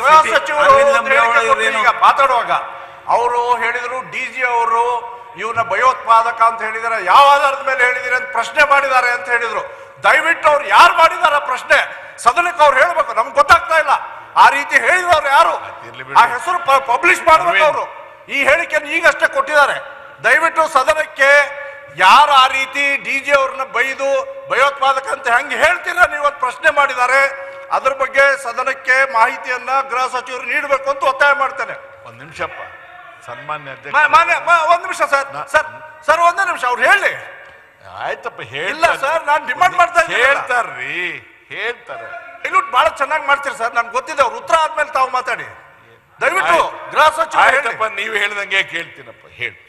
ಗೃಹ ಸಿಟಿ ಸಚಿವರು ಅರವಿಂದ್ ಒಂದು ಲಂಬೆ ಹೇಳಿಕೆ ಅವರು ಕೊಟ್ರು ಏನು? ಈಗ ಮಾತಾಡುವಾಗ ಅವರು ಹೇಳಿದ್ರು ಡಿ ಜಿ ಅವರು ಇವನ ಭಯೋತ್ಪಾದಕ ಅಂತ ಹೇಳಿದಾರೆ ಯಾವ ಆಧಾರದ ಮೇಲೆ ಹೇಳಿದಿರಿ ಅಂತ ಪ್ರಶ್ನೆ ಮಾಡಿದ್ದಾರೆ ಅಂತ ಹೇಳಿದ್ರು ದಯವಿಟ್ಟು ಅವ್ರು ಯಾರು ಮಾಡಿದಾರ ಪ್ರಶ್ನೆ ಸದನಕ್ಕೆ ಅವ್ರು ಹೇಳ್ಬೇಕು ನಮ್ಗೆ ಗೊತ್ತಾಗ್ತಾ ಇಲ್ಲ ಆ ರೀತಿ ಹೇಳಿದವ್ರು ಯಾರು ಇರ್ಲಿ ಬಿಡಿ. ಆ ಹೆಸರು ಪಬ್ಲಿಷ್ ಮಾಡ್ಬೇಕು ಅವರು ಈ ಹೇಳಿಕೆಯನ್ನು ಈಗಷ್ಟೇ ಕೊಟ್ಟಿದ್ದಾರೆ ದಯವಿಟ್ಟು ಸದನಕ್ಕೆ ಯಾರು ಆ ರೀತಿ ಡಿ ಜಿ ಅವ್ರನ್ನ ಬೈದು ಭಯೋತ್ಪಾದಕ ಅಂತ ಹೆಂಗೆ ಹೇಳ್ತೀರಾ ನೀವು ಅಂತ ಪ್ರಶ್ನೆ ಮಾಡಿದ್ದಾರೆ ಅದ್ರ ಬಗ್ಗೆ ಸದನಕ್ಕೆ ಮಾಹಿತಿಯನ್ನ ಗೃಹ ಸಚಿವರು ನೀಡಬೇಕು ಅಂತ ಒತ್ತಾಯ ಮಾಡ್ತೇನೆ ಒಂದ್ ನಿಮಿಷಪ್ಪ ಸನ್ಮಾನ್ಯ ಮ- ಅಧ್ಯಕ್ಷ ಮಾನ್ಯ ಮ- ಒಂದ್ ನಿಮಿಷ ಸರ್ ಸರ್ ಸರ್ ಒಂದೇ ನಿಮಿಷ ಅವ್ರು ಹೇಳಿ ಆಯ್ತಪ್ಪ ಇಲ್ಲ ಹೇಳ್ತಾರೆ. ಸರ್ ನಾನು ಡಿಮಾಂಡ್ ಮಾಡ್ತಾ ಇದ್ದೀನಿ ಹೇಳ್ತಾರ್ರಿ ಹೇಳ್ತಾರೆ ಇಲ್ಲು ಬಹಳ ಚೆನ್ನಾಗಿ ಮಾಡ್ತೀರಿ ಸರ್ ನನ್ಗೆ ಗೊತ್ತಿದೆ ಅವ್ರು ಉತ್ತರ ಆದ್ಮೇಲೆ ತಾವು ಮಾತಾಡಿ ದಯವಿಟ್ಟು ಆಯ್ತು. ಗೃಹ ಸಚಿವರು ಹೇಳಿ ಆಯ್ತಪ್ಪ ನೀವು ಹೇಳ್ದಂಗೆ ಕೇಳ್ತೀನಪ್ಪ ಹೇಳಿ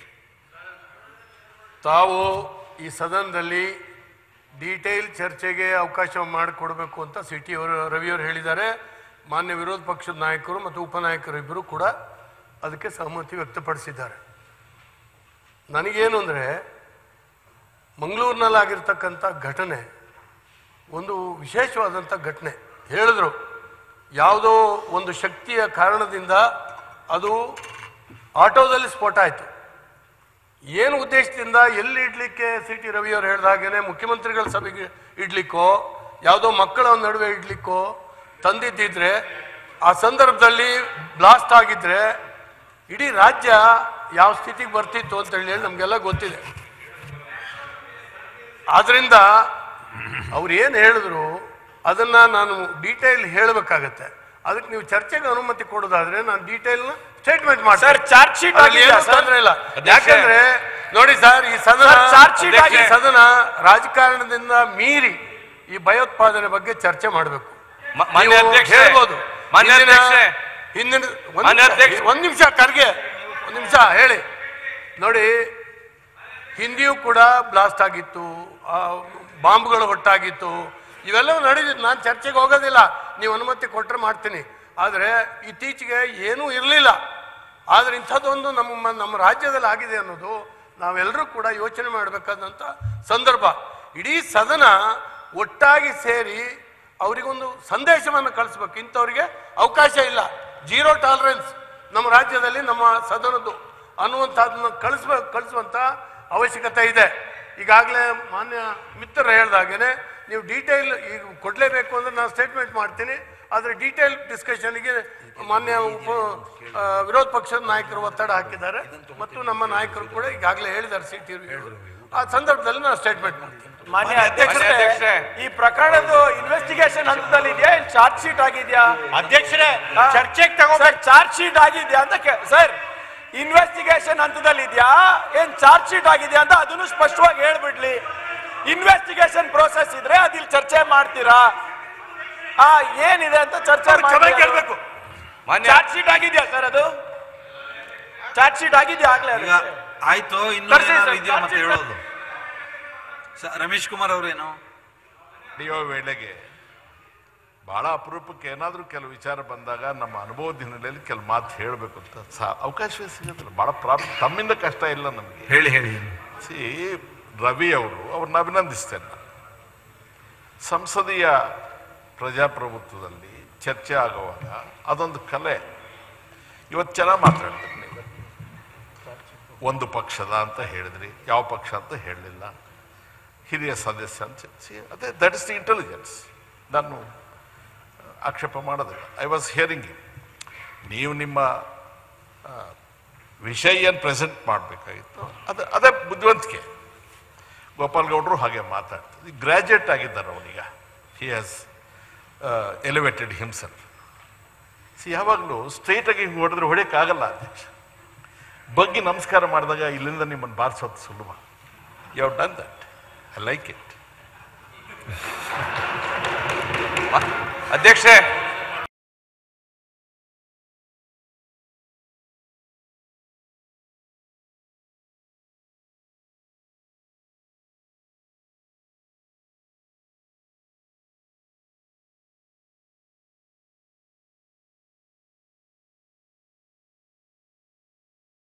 ತಾವು ಈ ಸದನದಲ್ಲಿ ಡೀಟೇಲ್ ಚರ್ಚೆಗೆ ಅವಕಾಶ ಮಾಡಿಕೊಡ್ಬೇಕು ಅಂತ ಸಿ ಟಿ ಅವರು ರವಿಯವರು ಹೇಳಿದ್ದಾರೆ ಮಾನ್ಯ ವಿರೋಧ ಪಕ್ಷದ ನಾಯಕರು ಮತ್ತು ಉಪನಾಯಕರು ಇಬ್ಬರು ಕೂಡ ಅದಕ್ಕೆ ಸಹಮತಿ ವ್ಯಕ್ತಪಡಿಸಿದ್ದಾರೆ ನನಗೇನು ಅಂದರೆ ಮಂಗಳೂರಿನಲ್ಲಾಗಿರ್ತಕ್ಕಂಥ ಘಟನೆ ಒಂದು ವಿಶೇಷವಾದಂಥ ಘಟನೆ ಹೇಳಿದ್ರು ಯಾವುದೋ ಒಂದು ಶಕ್ತಿಯ ಕಾರಣದಿಂದ ಅದು ಆಟೋದಲ್ಲಿ ಸ್ಫೋಟ ಆಯಿತು ಏನು ಉದ್ದೇಶದಿಂದ ಎಲ್ಲಿ ಇಡ್ಲಿಕ್ಕೆ ಸಿ ಟಿ ರವಿಯವರು ಹೇಳಿದ ಹಾಗೇನೆ ಮುಖ್ಯಮಂತ್ರಿಗಳ ಸಭೆಗೆ ಇಡ್ಲಿಕ್ಕೋ ಯಾವುದೋ ಮಕ್ಕಳ ನಡುವೆ ಇಡ್ಲಿಕ್ಕೋ ತಂದಿದ್ದಿದ್ರೆ ಆ ಸಂದರ್ಭದಲ್ಲಿ ಬ್ಲಾಸ್ಟ್ ಆಗಿದ್ರೆ ಇಡೀ ರಾಜ್ಯ ಯಾವ ಸ್ಥಿತಿಗೆ ಬರ್ತಿತ್ತು ಅಂತ ಹೇಳಿ ನಮಗೆಲ್ಲ ಗೊತ್ತಿದೆ ಆದ್ರಿಂದ ಅವ್ರು ಏನು ಹೇಳಿದ್ರು ಅದನ್ನ ನಾನು ಡೀಟೇಲ್ ಹೇಳಬೇಕಾಗತ್ತೆ ಅದಕ್ಕೆ ನೀವು ಚರ್ಚೆಗೆ ಅನುಮತಿ ಕೊಡೋದಾದ್ರೆ ನಾನು ಡೀಟೇಲ್ ಸ್ಟೇಟ್ಮೆಂಟ್ ಮಾಡಿ ಸರ್, charge sheet ಆಗಿದೆಯಾ, ಸರ್? ತೊಂದರೆ ಇಲ್ಲ ಅಧ್ಯಕ್ಷೆ. ಯಾಕಂದ್ರೆ ನೋಡಿ ಸರ್ ಈ ಸದನ ಸರ್, charge sheet ಈ ಆಗಿದೆ. ಸದನ ರಾಜಕಾರಣದಿಂದ ಮೀರಿ ಈ ಭಯೋತ್ಪಾದನೆ ಬಗ್ಗೆ ಚರ್ಚೆ ಮಾಡಬೇಕು ಮ- ಮಾನ್ಯ ಅಧ್ಯಕ್ಷೆ, ಹೇಳ್ಬೋದು ಮಾನ್ಯ ಹಿಂದಿನ- ಅಧ್ಯಕ್ಷೆ. ಹಿಂದಿನ ಒಂದ್ ಮಾನ್ಯ ನಿಮಿಷ, ಅಧ್ಯಕ್ಷೆ. ಒಂದ್ ನಿಮಿಷ ಖರ್ಗೆ ಒಂದ್ ನಿಮಿಷ ಹೇಳಿ ನೋಡಿ ಹಿಂದಿಯೂ ಕೂಡ ಬ್ಲಾಸ್ಟ್ ಆಗಿತ್ತು ಆ, ಬಾಂಬ್ಗಳು ಹೊಟ್ಟಾಗಿತ್ತು ಇವೆಲ್ಲವೂ ನಡೆದಿತ್ತು ನಾನು ಚರ್ಚೆಗೆ ಹೋಗೋದಿಲ್ಲ ನೀವು ಅನುಮತಿ ಕೊಟ್ಟರೆ ಮಾಡ್ತೀನಿ ಆದರೆ ಇತ್ತೀಚೆಗೆ ಏನೂ ಇರಲಿಲ್ಲ ಆದರೆ ಇಂಥದ್ದೊಂದು ನಮ್ಮ ನಮ್ಮ ರಾಜ್ಯದಲ್ಲಿ ಆಗಿದೆ ಅನ್ನೋದು ನಾವೆಲ್ಲರೂ ಕೂಡ ಯೋಚನೆ ಮಾಡಬೇಕಾದಂಥ ಸಂದರ್ಭ ಇಡೀ ಸದನ ಒಟ್ಟಾಗಿ ಸೇರಿ ಅವರಿಗೊಂದು ಸಂದೇಶವನ್ನು ಕಳಿಸ್ಬೇಕು ಇಂಥವ್ರಿಗೆ ಅವಕಾಶ ಇಲ್ಲ ಜೀರೋ ಟಾಲರೆನ್ಸ್ ನಮ್ಮ ರಾಜ್ಯದಲ್ಲಿ ನಮ್ಮ ಸದನದ್ದು ಅನ್ನುವಂಥದ್ದನ್ನ ಕಳಿಸ್ಬೇಕು ಕಳಿಸುವಂಥ ಅವಶ್ಯಕತೆ ಇದೆ ಈಗಾಗಲೇ ಮಾನ್ಯ ಮಿತ್ರರು ಹೇಳ್ದಾಗೇನೆ ನೀವು ಡೀಟೇಲ್ ಈಗ ಕೊಡಲೇಬೇಕು ಅಂದ್ರೆ ನಾನು ಸ್ಟೇಟ್ಮೆಂಟ್ ಮಾಡ್ತೀನಿ ಆದರೆ ಡೀಟೇಲ್ ಡಿಸ್ಕಷನ್ಗೆ ಮಾನ್ಯ ಉಪ ಆ, ವಿರೋಧ ಪಕ್ಷದ ನಾಯಕರು ಒತ್ತಡ ಹಾಕಿದ್ದಾರೆ ಮತ್ತು ನಮ್ಮ ನಾಯಕರು ಕೂಡ ಈಗಾಗಲೇ ಹೇಳಿದ್ದಾರೆ ಸಿ ಟಿ ಆ ಸಂದರ್ಭದಲ್ಲಿ ನಾನು ಸ್ಟೇಟ್ಮೆಂಟ್ ಮಾಡ್ತೀನಿ ಮಾನ್ಯ ಅಧ್ಯಕ್ಷರೇ ಈ ಪ್ರಕರಣದ ಇನ್ವೆಸ್ಟಿಗೇಷನ್ ಹಂತದಲ್ಲಿ ಇದೆಯಾ ಇಲ್ಲಿ ಚಾರ್ಜ್ ಶೀಟ್ ಆಗಿದೆಯಾ ಅಧ್ಯಕ್ಷರೇ ಹಾ? ಚರ್ಚೆಗೆ ತಗೋ ಸರ್ ಚಾರ್ಜ್ ಶೀಟ್ ಆಗಿದೆಯಾ ಅಂತ ಕೇ- ಸರ್ ಇನ್ವೆಸ್ಟಿಗೇಷನ್ ಹಂತದಲ್ಲಿ ಇದೆಯಾ ಏನ್ ಚಾರ್ಜ್ ಶೀಟ್ ಆಗಿದೆಯಾ ಅಂತ ಅದನ್ನು ಸ್ಪಷ್ಟವಾಗಿ ಹೇಳ್ಬಿಡ್ಲಿ ಇನ್ವೆಸ್ಟಿಗೇಷನ್ ಪ್ರೋಸೆಸ್ ಇದ್ರೆ ಅದಿಲ್ಲಿ ಚರ್ಚೆ ಮಾಡ್ತೀರಾ ಆ ಏನಿದೆ ಅಂತ ಚರ್ಚೆ ಚೆನ್ನಾಗಿ ಕೇಳಬೇಕು ಚಾರ್ಜ್ ಶೀಟ್ ಆಗಿದೆಯಾ ಸರ್ ಅದು ಚಾರ್ಜ್ ಶೀಟ್ ಆಗಿದೆಯಾ ಆಗ್ಲೇ ಅದು? ಈಗ ಆಯ್ತು ಇನ್ನೂ ತರ್ಸಿ ಏನಾದ್ರು ಸರ್, ಇದೆಯಾ ಮತ್ತೆ ಚಾರ್ಜ್ ಹೇಳೋದು ಸ- ರಮೇಶ್ ಕುಮಾರ್ ಅವರೇನು ನಡೆಯೋ ವೇಳೆಗೆ ಬಹಳ ಅಪರೂಪಕ್ಕೆ ಏನಾದರೂ ಕೆಲವು ವಿಚಾರ ಬಂದಾಗ ನಮ್ಮ ಅನುಭವದ ಹಿನ್ನೆಲೆಯಲ್ಲಿ ಕೆಲವು ಮಾತು ಹೇಳಬೇಕು ಅಂತ ಸಹ ಅವಕಾಶವೇ ಸಿಗೋದಿಲ್ಲ ಬಹಳ ಪ್ರಾಬ್ಲಮ್ ತಮ್ಮಿಂದ ಕಷ್ಟ ಇಲ್ಲ ನಮಗೆ ಹೇಳಿ ಹೇಳಿ ಸಿ ರವಿ ಅವರು ಅವ್ರನ್ನ ಅಭಿನಂದಿಸ್ತೇನೆ ನಾನು ಸಂಸದೀಯ ಪ್ರಜಾಪ್ರಭುತ್ವದಲ್ಲಿ ಚರ್ಚೆ ಆಗುವಾಗ ಅದೊಂದು ಕಲೆ ಇವತ್ತು ಚೆನ್ನಾಗಿ ಮಾತಾಡ್ತೀರಿ ನೀವು ಒಂದು ಪಕ್ಷದ ಅಂತ ಹೇಳಿದ್ರಿ ಯಾವ ಪಕ್ಷ ಅಂತ ಹೇಳಲಿಲ್ಲ ಹಿರಿಯ ಸದಸ್ಯ ಅಂತ ಸಿ ಅದೇ ದಟ್ ಇಸ್ ದಿ ಇಂಟೆಲಿಜೆನ್ಸ್ ನಾನು ಆಕ್ಷೇಪ ಮಾಡೋದಿಲ್ಲ ಐ ವಾಸ್ ಹಿಯರಿಂಗ್ ಇಟ್ ನೀವು ನಿಮ್ಮ ಆ, ವಿಷಯ ಏನು ಪ್ರೆಸೆಂಟ್ ಮಾಡಬೇಕಾಗಿತ್ತು ಅದು ಅದೇ ಬುದ್ಧಿವಂತಿಕೆ ಗೋಪಾಲ್ ಗೌಡರು ಹಾಗೆ ಮಾತಾಡ್ತಾರೆ ಗ್ರ್ಯಾಜುಯೇಟ್ ಆಗಿದ್ದಾರೆ ಅವನೀಗ he has elevated himself see ಯಾವಾಗಲೂ ಸ್ಟ್ರೈಟಾಗಿ ಹಿಂಗೆ ಹೊಡೆದ್ರೆ ಹೊಡೆಯೋಕ್ಕಾಗಲ್ಲ ಅಧ್ಯಕ್ಷ ಬಗ್ಗೆ ನಮಸ್ಕಾರ ಮಾಡಿದಾಗ ಇಲ್ಲಿಂದ ನಿಮ್ಮನ್ನು ಬಾರಿಸೋದು ಸುಲಭ you have done that I like it ಅಧ್ಯಕ್ಷೆ